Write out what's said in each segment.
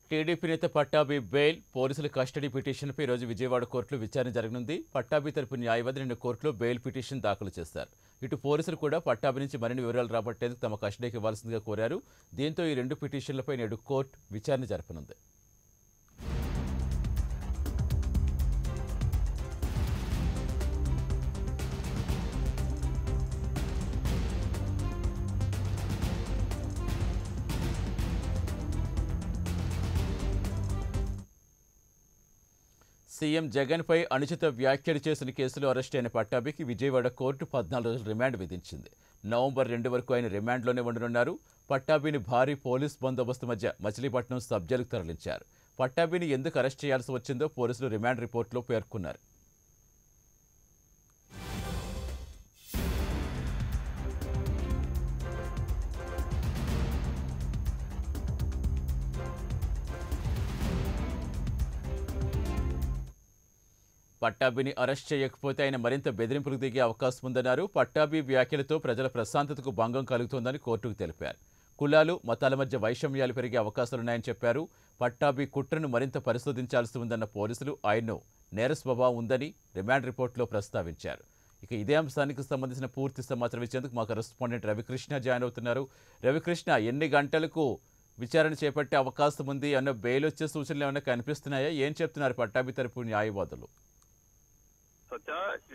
TDP నేత Pattabhi bail పోలీసుల custody పిటిషన్పై ఈరోజు విజయవాడ కోర్టులో విచారణ జరగనుంది పట్టాభి తరపు న్యాయవాది నిన్న కోర్టులో బెయిల్ పిటిషన్ దాఖలు చేశారు ఇటు పోలీసులు కూడా పట్టాభి నుంచి మరిన్ని వివరాలు రాబట్టేందుకు తమ కస్టడీకి ఇవ్వాల్సిందిగా కోరారు దీంతో ఈ రెండు పిటిషన్లపై నేడు కోర్టు విచారణ జరపనుంది సీఎం జగన్పై అనుచిత వ్యాఖ్యలు చేసిన కేసులో అరెస్ట్ అయిన పట్టాభికి విజయవాడ కోర్టు పద్నాలుగు రోజుల రిమాండ్ విధించింది నవంబర్ రెండు వరకు ఆయన రిమాండ్లోనే ఉండనున్నారు పట్టాభిని భారీ పోలీస్ బందోబస్తు మధ్య మచిలీపట్నం సబ్ జైలుకు తరలించారు పట్టాభిని ఎందుకు అరెస్ట్ చేయాల్సి వచ్చిందో పోలీసులు రిమాండ్ రిపోర్టులో పేర్కొన్నారు పట్టాభిని అరెస్ట్ చేయకపోతే ఆయన మరింత బెదిరింపులకు దిగే అవకాశం ఉందన్నారు పట్టాభి వ్యాఖ్యలతో ప్రజల ప్రశాంతతకు భంగం కలుగుతోందని కోర్టుకు తెలిపారు కులాలు మతాల మధ్య వైషమ్యాలు పెరిగే అవకాశాలున్నాయని చెప్పారు పట్టాభి కుట్రను మరింత పరిశోధించాల్సి ఉందన్న పోలీసులు ఆయన్ను నేర స్వభావం ఉందని రిమాండ్ రిపోర్టులో ప్రస్తావించారు ఇక ఇదే అంశానికి సంబంధించిన పూర్తి సమాచారం ఇచ్చేందుకు మా కరెస్పాండెంట్ రవికృష్ణ జాయిన్ అవుతున్నారు రవికృష్ణ ఎన్ని గంటలకు విచారణ చేపట్టే అవకాశం ఉంది అన్న బెయిల్ వచ్చే సూచనలు ఏమైనా కనిపిస్తున్నాయా ఏం చెప్తున్నారు పట్టాభి తరపు న్యాయవాదులు సత్య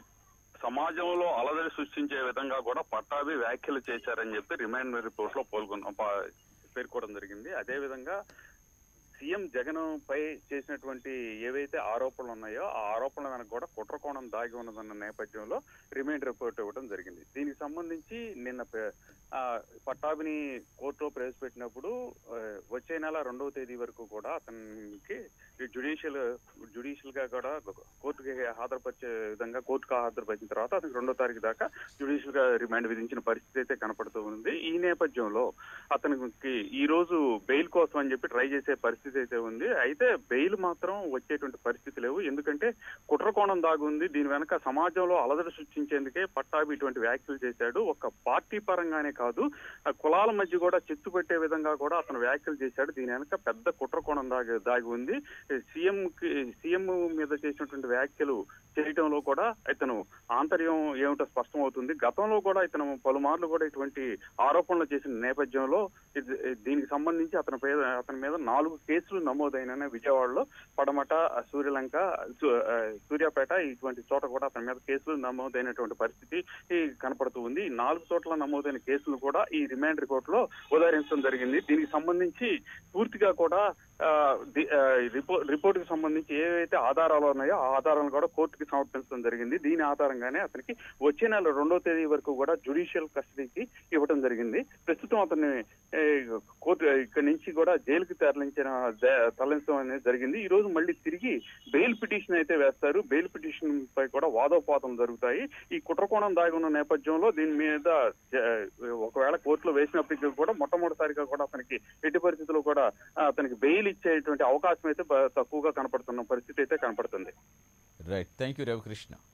సమాజంలో అలజడి సృష్టించే విధంగా కూడా పట్టాభి వ్యాఖ్యలు చేశారని చెప్పి రిమాండ్ రిపోర్ట్ లో పాల్గొన్న పా- పేర్కోవడం జరిగింది అదే విధంగా సీఎం జగన్ పై చేసినటువంటి ఏవైతే ఆరోపణలు ఉన్నాయో ఆ ఆరోపణల వెనక కూడా కుట్రకోణం దాగి ఉన్నదన్న నేపథ్యంలో రిమైండ్ రిపోర్ట్ ఇవ్వడం జరిగింది దీనికి సంబంధించి నిన్న పే- ఆ, పట్టాభిని కోర్టులో ప్రవేశపెట్టినప్పుడు ఆ, వచ్చే నెల రెండవ తేదీ వరకు కూడా అతనికి జుడిషియల్ జుడిషియల్ గా కూడా కోర్టుకి హాజరుపరిచే విధంగా కోర్టుకు హాజరుపరిచిన తర్వాత అతనికి రెండో తారీఖు దాకా జుడిషియల్ గా రిమాండ్ విధించిన పరిస్థితి అయితే కనపడుతూ ఉంది ఈ నేపథ్యంలో అతనికి ఈ రోజు బెయిల్ కోసం అని చెప్పి ట్రై చేసే పరిస్థితి అయితే ఉంది అయితే బెయిల్ మాత్రం వచ్చేటువంటి పరిస్థితి లేవు ఎందుకంటే కుట్రకోణం దాగుంది దీని వెనక సమాజంలో అలజడి సృష్టించేందుకే పట్టాభి ఇటువంటి వ్యాఖ్యలు చేశాడు ఒక పార్టీ పరంగానే కాదు ఆ కులాల మధ్య కూడా చిత్తు పెట్టే విధంగా కూడా అతను వ్యాఖ్యలు చేశాడు దీని వెనక పెద్ద కుట్రకోణం దాగి దాగి ఉంది సీఎం కి సీఎం మీద చేసినటువంటి వ్యాఖ్యలు చేయటంలో కూడా ఇతను ఆంతర్యం ఏమిటో స్పష్టం అవుతుంది గతంలో కూడా ఇతను పలుమార్లు కూడా ఇటువంటి ఆరోపణలు చేసిన నేపథ్యంలో ఇది- దీనికి సంబంధించి అతని మీద అతని మీద నాలుగు కేసులు నమోదైన విజయవాడలో పడమట సూర్యలంక సు- ఆ, సూర్యాపేట ఇటువంటి చోట కూడా అతని మీద కేసులు నమోదైనటువంటి పరిస్థితి ఈ కనపడుతూ ఉంది ఈ నాలుగు చోట్ల నమోదైన కేసులు కూడా ఈ రిమాండ్ రిపోర్ట్ లో ఉదాహరించడం జరిగింది దీనికి సంబంధించి పూర్తిగా కూడా ఆ, ది- ఆ, రిపో రిపోర్ట్ కి సంబంధించి ఏవైతే ఆధారాలు ఉన్నాయో ఆ ఆధారాలను కూడా కోర్టుకి సమర్పించడం జరిగింది దీని ఆధారంగానే అతనికి వచ్చే నెల రెండో తేదీ వరకు కూడా జుడిషియల్ కస్టడీకి ఇవ్వడం జరిగింది ప్రస్తుతం అతన్ని ఏ, కోర్టు ఇక్కడి నుంచి కూడా జైలుకి తరలించిన జ- తరలించడం అనేది జరిగింది ఈ రోజు మళ్ళీ తిరిగి బెయిల్ పిటిషన్ అయితే వేస్తారు బెయిల్ పిటిషన్ పై కూడా వాదోపాతం జరుగుతాయి ఈ కుట్రకోణం దాగి ఉన్న నేపథ్యంలో దీని మీద జ- ఒకవేళ కోర్టులో వేసినప్పటికీ కూడా మొట్టమొదటిసారిగా కూడా అతనికి ఎట్టి పరిస్థితుల్లో కూడా ఆ, అతనికి బెయిల్ ఇచ్చేటువంటి అవకాశం అయితే బ- తక్కువగా కనపడుతున్న పరిస్థితి అయితే కనపడుతుంది రైట్ థ్యాంక్ యూ రవికృష్ణ